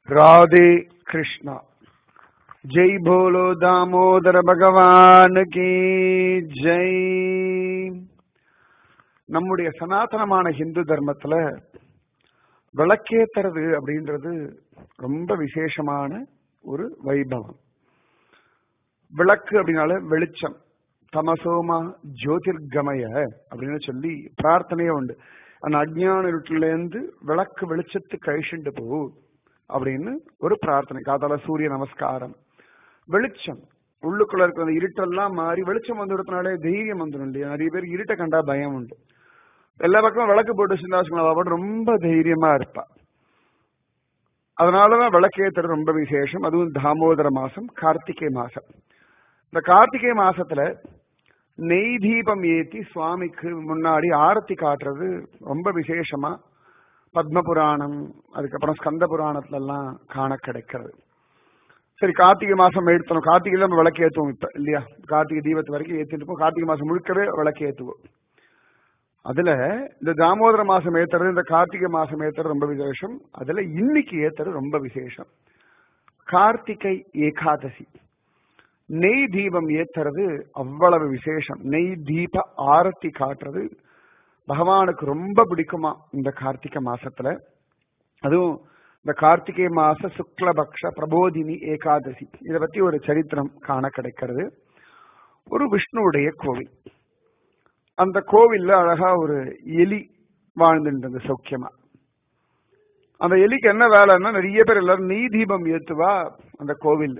राधे कृष्णा जय बोलो दामोदर भगवान की ஜெய் நம்முடைய சனாதனமான ஹிந்து தர்மத்துல விளக்கேத்துறது அப்படின்றது ரொம்ப விசேஷமான ஒரு வைபவம் விளக்கு அப்படின்னால வெளிச்சம் தமசோமா ஜோதிர்கமய அப்படின்னு சொல்லி பிரார்த்தனையே உண்டு அந்த அஜ்ஞான இருட்டிலேருந்து விளக்கு வெளிச்சத்து கழிச்சுண்டு போ அப்படின்னு ஒரு பிரார்த்தனை காதால சூரிய நமஸ்காரம் வெளிச்சம் உள்ளுக்குள்ள இருக்கிற அந்த இருட்டெல்லாம் மாறி வெளிச்சம் வந்து விடுறதுனாலே தைரியம் வந்துடும் இல்லையா நிறைய பேர் இருட்டை கண்டா பயம் உண்டு எல்லா பக்கமும் விளக்கு போட்டு சிந்தாசனம் அவ ரொம்ப தைரியமா இருப்பா அதனாலதான் விளக்கேத்துறது ரொம்ப விசேஷம் அதுவும் தாமோதர மாசம் கார்த்திகை மாசம் இந்த கார்த்திகை மாசத்துல நெய் தீபம் ஏத்தி சுவாமிக்கு முன்னாடி ஆரத்தி காட்டுறது ரொம்ப விசேஷமா பத்ம புராணம் அதுக்கப்புறம் ஸ்கந்த புராணத்துல எல்லாம் காண கிடைக்கிறது சரி கார்த்திகை மாசம் எடுத்தணும் கார்த்திகையில நம்ம விளக்கு ஏத்துவோம் இப்ப இல்லையா கார்த்திகை தீபத்து வரைக்கும் ஏத்திட்டு இருப்போம் கார்த்திகை மாசம் முழுக்கவே விளக்கு ஏத்துவோம் அதுல இந்த தாமோதர மாசம் ஏத்துறது இந்த கார்த்திகை மாசம் ஏத்துறது ரொம்ப விசேஷம் அதுல இன்னைக்கு ஏத்துறது ரொம்ப விசேஷம் கார்த்திகை ஏகாதசி நெய் தீபம் ஏத்துறது அவ்வளவு விசேஷம் நெய் தீப ஆரத்தி காட்டுறது பகவானுக்கு ரொம்ப பிடிக்குமா இந்த கார்த்திகை மாசத்துல அதுவும் இந்த கார்த்திகை மாச சுக்லபக்ஷ பிரபோதினி ஏகாதசி இதை பத்தி ஒரு சரித்திரம் காண கிடைக்கிறது ஒரு விஷ்ணுவுடைய கோவில் அந்த கோவில்ல அழகா ஒரு எலி வாழ்ந்துட்டு சௌக்கியமா அந்த எலிக்கு என்ன வேலைன்னா நிறைய பேர் எல்லாரும் நெய் தீபம் ஏத்துவா அந்த கோவில்ல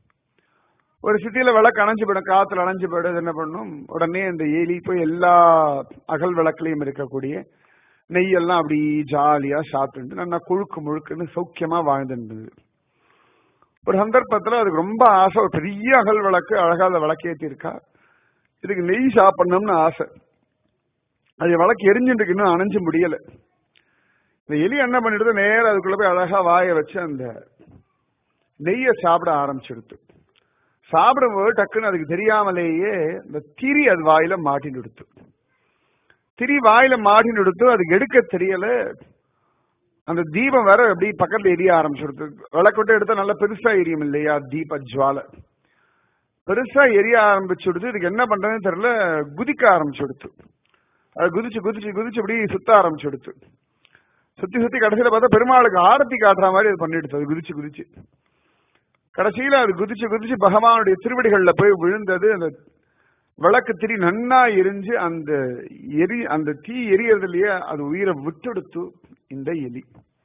ஒரு சிட்டியில விளக்கு அணைஞ்சு போயிடும் காத்துல அணைஞ்சு போயிடும் என்ன பண்ணும் உடனே இந்த எலி போய் எல்லா அகல் விளக்குலையும் இருக்கக்கூடிய நெய்யெல்லாம் அப்படி ஜாலியா சாப்பிட்டு நல்லா கொழுக்கு முழுக்குன்னு சௌக்கியமா வாழ்ந்துருந்தது ஒரு சந்தர்ப்பத்துல அதுக்கு ரொம்ப ஆசை ஒரு பெரிய அகல் விளக்கு அழகா அந்த விளக்கேத்தி இருக்கா இதுக்கு நெய் சாப்பிடணும்னு ஆசை அது விளக்கு எரிஞ்சுட்டு இன்னும் அணைஞ்சு முடியல இந்த எலி என்ன பண்ணிடுது நேரம் அதுக்குள்ள போய் அழகா வாய வச்சு அந்த நெய்யை சாப்பிட ஆரம்பிச்சிடுது சாப்பிடும்போது டக்குன்னு அதுக்கு தெரியாமலேயே இந்த திரி அது வாயில மாட்டின்னு எடுத்து திரி வாயில மாட்டின்னு எடுத்து அதுக்கு எடுக்க தெரியல அந்த தீபம் வேற எப்படி பக்கத்துல எரிய ஆரம்பிச்சுடுது விளக்கொட்டை எடுத்தா நல்லா பெருசா எரியும் இல்லையா தீப ஜுவாலை பெருசா எரிய ஆரம்பிச்சுடுது இதுக்கு என்ன பண்றதுன்னு தெரியல குதிக்க ஆரம்பிச்சுடுத்து அது குதிச்சு குதிச்சு குதிச்சு இப்படி சுத்த ஆரம்பிச்சுடுத்து சுத்தி சுத்தி கடைசியில பார்த்தா பெருமாளுக்கு ஆரத்தி காட்டுற மாதிரி அது பண்ணிடுச்சு அது குதிச்சு குதிச்சு கடைசியில அது குதிச்சு குதிச்சு பகவானுடைய திருவடிகள்ல போய் விழுந்தது அந்த விளக்கு திரி நன்னா எரிஞ்சு அந்த எரி அந்த தீ எரியறதுலயே அது உயிரை விட்டெடுத்து இந்த எலி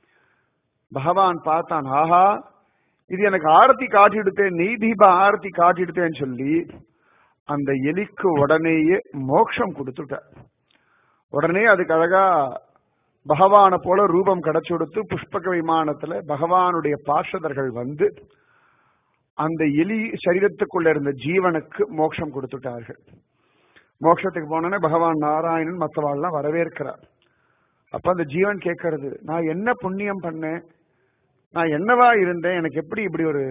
பகவான் பார்த்தான் ஆஹா இது எனக்கு ஆரத்தி காட்டிடுத்தேன் நெய் தீப ஆரத்தி காட்டிடுத்தேன்னு சொல்லி அந்த எலிக்கு உடனேயே மோட்சம் கொடுத்துட்ட உடனே அதுக்கு அழகா பகவான போல ரூபம் கிடைச்சு கொடுத்து புஷ்பக விமானத்துல பகவானுடைய பார்ஷதர்கள் வந்து அந்த எலி சரீரத்துக்குள்ள இருந்த ஜீவனுக்கு மோட்சம் கொடுத்துட்டார்கள் மோட்சத்துக்கு போனோன்னே பகவான் நாராயணன் மற்றவாள்லாம் வரவேற்கிறார் அப்ப அந்த ஜீவன் கேட்கறது நான் என்ன புண்ணியம் பண்ணேன் நான் என்னவா இருந்தேன் எனக்கு எப்படி இப்படி ஒரு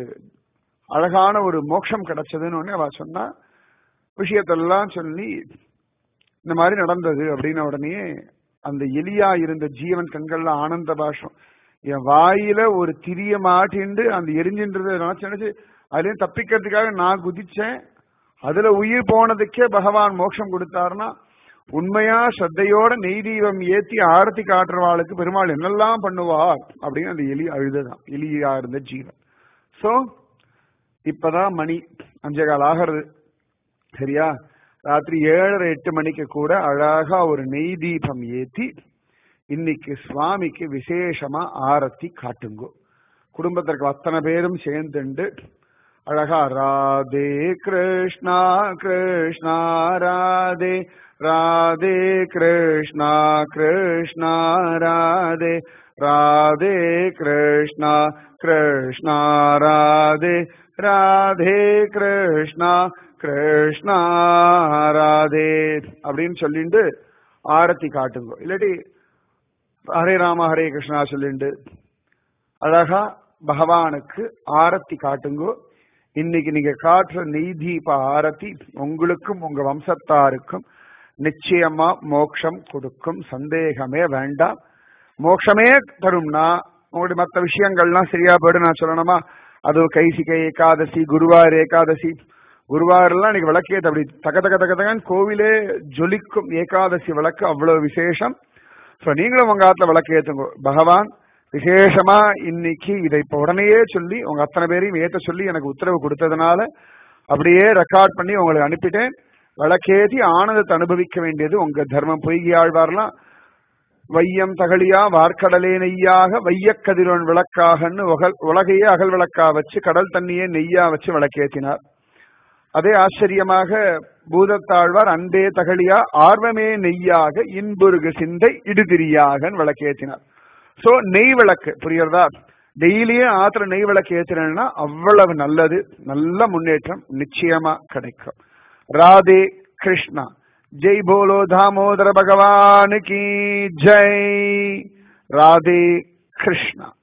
அழகான ஒரு மோட்சம் கிடைச்சதுன்னு உடனே அவ சொன்னா விஷயத்தெல்லாம் சொல்லி இந்த மாதிரி நடந்தது அப்படின்னு உடனே அந்த எலியா இருந்த ஜீவன் கண்கள்ல ஆனந்த பாஷம் என் வாயில ஒரு திரிய மாட்டிண்டு அந்த எரிஞ்சின்றதை நினைச்சு நினைச்சு அதுலயும் தப்பிக்கிறதுக்காக நான் குதிச்சேன் அதுல உயிர் போனதுக்கே பகவான் மோட்சம் கொடுத்தாருன்னா உண்மையா ஸ்ரத்தையோட நெய் தீபம் ஏத்தி ஆரத்தி காட்டுறவாளுக்கு பெருமாள் என்னெல்லாம் பண்ணுவார் அப்படின்னு அந்த எலி அழுதுதான் எலியா இருந்த ஜீவன் சோ இப்பதான் மணி அஞ்சே கால் ஆகிறது சரியா ராத்திரி ஏழரை எட்டு மணிக்கு கூட அழகா ஒரு நெய் தீபம் ஏத்தி இன்னைக்கு சுவாமிக்கு விசேஷமா ஆரத்தி காட்டுங்கோ குடும்பத்திற்கு அத்தனை பேரும் சேர்ந்துண்டு அழகா ராதே கிருஷ்ணா கிருஷ்ணா ராதே ராதே கிருஷ்ணா கிருஷ்ணா ராதே ராதே கிருஷ்ணா கிருஷ்ணா ராதே ராதே கிருஷ்ணா கிருஷ்ணா ராதே அப்படின்னு சொல்லிட்டு ஆரத்தி காட்டுங்க இல்லாட்டி ஹரே ராம ஹரே கிருஷ்ணா சொல்லிண்டு அழகா பகவானுக்கு ஆரத்தி காட்டுங்கோ இன்னைக்கு நீங்க காட்டுற நெய் தீப ஆரத்தி உங்களுக்கும் உங்க வம்சத்தாருக்கும் நிச்சயமா மோட்சம் கொடுக்கும் சந்தேகமே வேண்டாம் மோட்சமே தரும்னா உங்களுடைய மற்ற விஷயங்கள்லாம் சரியா போயிடும் நான் சொல்லணுமா அது கைசிகை ஏகாதசி குருவார் ஏகாதசி குருவாரெல்லாம் இன்னைக்கு விளக்கேத்து அப்படி தக தக தக தகன்னு கோவிலே ஜொலிக்கும் ஏகாதசி விளக்கு அவ்வளவு விசேஷம் ஸோ நீங்களும் உங்க ஆத்துல விளக்கு ஏத்துங்க பகவான் விசேஷமா இன்னைக்கு இதை இப்ப உடனேயே சொல்லி உங்க அத்தனை பேரையும் ஏத்த சொல்லி எனக்கு உத்தரவு கொடுத்ததுனால அப்படியே ரெக்கார்ட் பண்ணி உங்களுக்கு அனுப்பிட்டேன் விளக்கேத்தி ஆனந்தத்தை அனுபவிக்க வேண்டியது உங்க தர்மம் பொய்கி ஆழ்வார்லாம் வையம் தகழியா வார்க்கடலே நெய்யாக வையக் கதிரோன் விளக்காகன்னு உகல் உலகையே அகல் விளக்கா வச்சு கடல் தண்ணியே நெய்யா வச்சு விளக்கேத்தினார் அதே ஆச்சரியமாக பூதத்தாழ்வார் அன்பே தகழியா ஆர்வமே நெய்யாக இன்புருகு சிந்தை இடுதிரியாக விளக்கேத்தினார் சோ நெய் விளக்கு புரியுறதா டெய்லியே ஆத்திர நெய் விளக்கு ஏத்தினா அவ்வளவு நல்லது நல்ல முன்னேற்றம் நிச்சயமா கிடைக்கும் ராதே கிருஷ்ணா ஜெய் போலோ தாமோதர பகவான் கி ஜெய் ராதே கிருஷ்ணா